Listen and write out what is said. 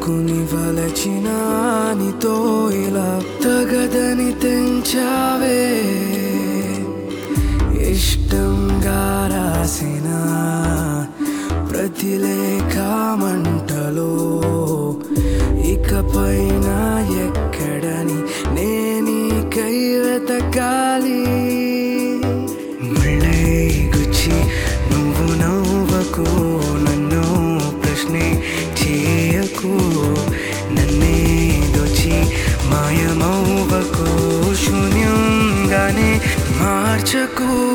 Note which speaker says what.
Speaker 1: అనుకుని వలచిన నీతో ఇలా తగదని తెంచావే ఇష్టంగా రాసిన ప్రతి లేఖ మంటలో ఇకపైన ఎక్కడని నేనీకై వెతకాలి ముళ్ళే గుచ్చి నువ్వు నవ్వకు నన్ను ప్రశ్నే చేయకు నన్నే దోచి మాయమవ్వకు శూన్యంగానే మార్చకు